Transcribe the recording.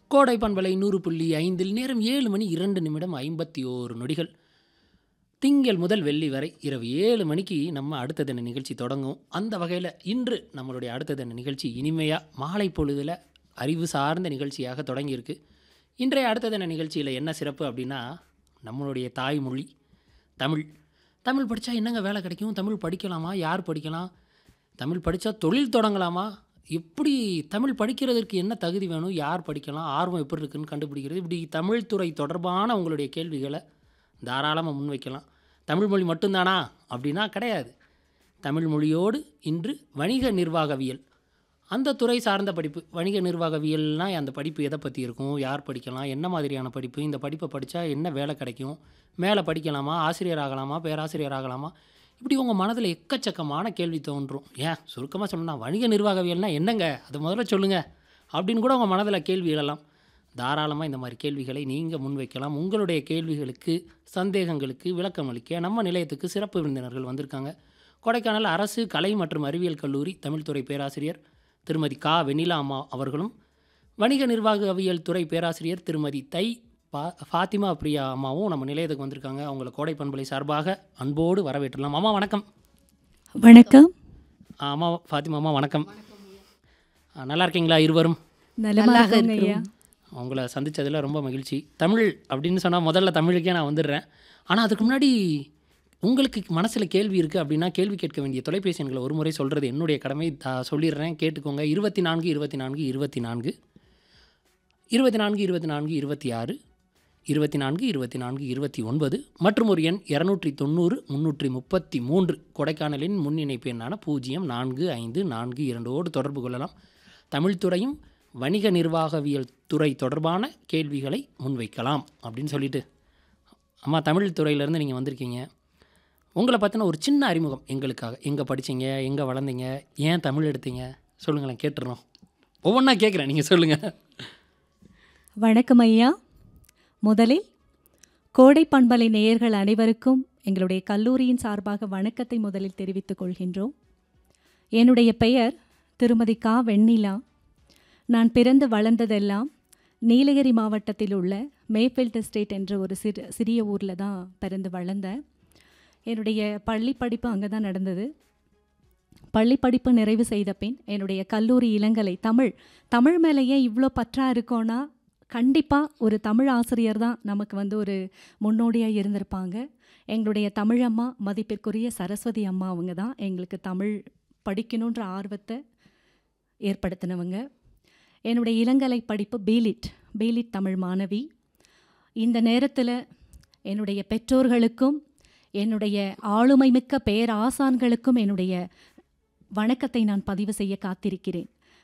கோடை பண்பலை நூறு புள்ளி ஐந்தில் நேரம் ஏழு மணி இரண்டு நிமிடம் ஐம்பத்தி ஓரு நொடிகள் திங்கள் முதல் வெள்ளி வரை இரவு ஏழு மணிக்கு நம்ம அடுத்த தின நிகழ்ச்சி தொடங்கும் அந்த வகையில் இன்று நம்மளுடைய அடுத்த தின நிகழ்ச்சி இனிமையாக மாலை பொழுதில் அறிவு சார்ந்த நிகழ்ச்சியாக தொடங்கியிருக்கு இன்றைய அடுத்த தின நிகழ்ச்சியில் என்ன சிறப்பு அப்படின்னா நம்மளுடைய தாய்மொழி தமிழ் தமிழ் படித்தா என்னங்க வேலை கிடைக்கும் தமிழ் படிக்கலாமா யார் படிக்கலாம் தமிழ் படித்தா தொழில் தொடங்கலாமா எப்படி தமிழ் படிக்கிறதற்கு என்ன தகுதி வேணும் யார் படிக்கலாம் ஆர்வம் எப்படி இருக்குன்னு கண்டுபிடிக்கிறது இப்படி தமிழ் துறை தொடர்பான உங்களுடைய கேள்விகளை தாராளமாக முன்வைக்கலாம் தமிழ் மொழி மட்டும்தானா அப்படின்னா கிடையாது தமிழ் மொழியோடு இன்று வணிக நிர்வாகவியல் அந்த துறை சார்ந்த படிப்பு வணிக நிர்வாகவியல்னால் அந்த படிப்பு எதை பற்றி இருக்கும் யார் படிக்கலாம் என்ன மாதிரியான படிப்பு இந்த படிப்பை படித்தா என்ன வேலை கிடைக்கும் மேலே படிக்கலாமா ஆசிரியர் ஆகலாமா பேராசிரியர் ஆகலாமா இப்படி உங்கள் மனதில் எக்கச்சக்கமான கேள்வி தோன்றும் ஏன் சுருக்கமாக சொல்லணும்னா வணிக நிர்வாகவியல்னா என்னங்க அதை முதல்ல சொல்லுங்கள் அப்படின்னு கூட உங்கள் மனதில் கேள்வி எழலாம் தாராளமாக இந்த மாதிரி கேள்விகளை நீங்கள் முன்வைக்கலாம் உங்களுடைய கேள்விகளுக்கு சந்தேகங்களுக்கு விளக்கம் அளிக்க நம்ம நிலையத்துக்கு சிறப்பு விருந்தினர்கள் வந்திருக்காங்க கொடைக்கானல் அரசு கலை மற்றும் அறிவியல் கல்லூரி தமிழ்துறை பேராசிரியர் திருமதி கா வெண்ணிலா அம்மா அவர்களும் வணிக நிர்வாகவியல் துறை பேராசிரியர் திருமதி தை பா ஃபாத்திமா பிரியா அம்மாவும் நம்ம நிலையத்துக்கு வந்திருக்காங்க அவங்கள கோடை பண்பலை சார்பாக அன்போடு வரவேற்றலாம் அம்மா வணக்கம் வணக்கம் ஆ, அம்மா ஃபாத்திமா அம்மா வணக்கம் ஆ, நல்லா இருக்கீங்களா இருவரும் நலமாக இருக்கோங்க ஐயா உங்களை சந்திச்சதில் ரொம்ப மகிழ்ச்சி தமிழ் அப்படின்னு சொன்னால் முதல்ல தமிழுக்கே நான் வந்துடுறேன் ஆனால் அதுக்கு முன்னாடி உங்களுக்கு மனசில் கேள்வி இருக்குது அப்படின்னா கேள்வி கேட்க வேண்டிய தொலைபேசி எண்களை ஒரு முறை சொல்கிறது என்னுடைய கடமை த- சொல்லிடுறேன் கேட்டுக்கோங்க இருபத்தி நான்கு இருபத்தி நான்கு இருபத்தி நான்கு இருபத்தி நான்கு இருபத்தி நான்கு இருபத்தி ஆறு இருபத்தி நான்கு இருபத்தி நான்கு இருபத்தி ஒன்பது மற்றும் ஒரு எண் இரநூற்றி தொண்ணூறு முந்நூற்றி முப்பத்தி மூன்று கொடைக்கானலின் முன் இணைப்பு எண்ணான பூஜ்ஜியம் நான்கு ஐந்து நான்கு இரண்டோடு தொடர்பு கொள்ளலாம் தமிழ்துறையும் வணிக நிர்வாகவியல் துறை தொடர்பான கேள்விகளை முன்வைக்கலாம் அப்படின்னு சொல்லிட்டு அம்மா தமிழ் துறையிலேருந்து நீங்கள் வந்திருக்கீங்க உங்களை பற்றின ஒரு சின்ன அறிமுகம் எங்களுக்காக எங்கே படிச்சீங்க எங்கே வளர்ந்தீங்க ஏன் தமிழ் எடுத்தீங்க சொல்லுங்களேன் கேட்டுறோம் ஒவ்வொன்றா கேட்குறேன் நீங்கள் சொல்லுங்கள் வணக்கம் ஐயா முதலில் கோடை பண்பலை நேயர்கள் அனைவருக்கும் எங்களுடைய கல்லூரியின் சார்பாக வணக்கத்தை முதலில் தெரிவித்துக் கொள்கின்றோம் என்னுடைய பெயர் திருமதி கா வெண்ணிலா நான் பிறந்து வளர்ந்ததெல்லாம் நீலகிரி மாவட்டத்தில் உள்ள மேஃபீல்ட் எஸ்டேட் என்ற ஒரு சிறு சிறிய ஊரில் தான் பிறந்து வளர்ந்தேன் என்னுடைய பள்ளி படிப்பு அங்கே தான் நடந்தது பள்ளி படிப்பு நிறைவு செய்த பின் என்னுடைய கல்லூரி இளங்கலை தமிழ் தமிழ் மேலே ஏன் இவ்வளோ பற்றா இருக்கோன்னா கண்டிப்பாக ஒரு தமிழ் ஆசிரியர் தான் நமக்கு வந்து ஒரு முன்னோடியாக இருந்திருப்பாங்க எங்களுடைய தமிழம்மா மதிப்பிற்குரிய சரஸ்வதி அம்மா அவங்க தான் எங்களுக்கு தமிழ் படிக்கணுன்ற ஆர்வத்தை ஏற்படுத்தினவங்க என்னுடைய இளங்கலை படிப்பு பீலிட் பீலிட் தமிழ் மாணவி இந்த நேரத்தில் என்னுடைய பெற்றோர்களுக்கும் என்னுடைய ஆளுமை மிக்க பேராசான்களுக்கும் என்னுடைய வணக்கத்தை நான் பதிவு செய்ய காத்திருக்கிறேன்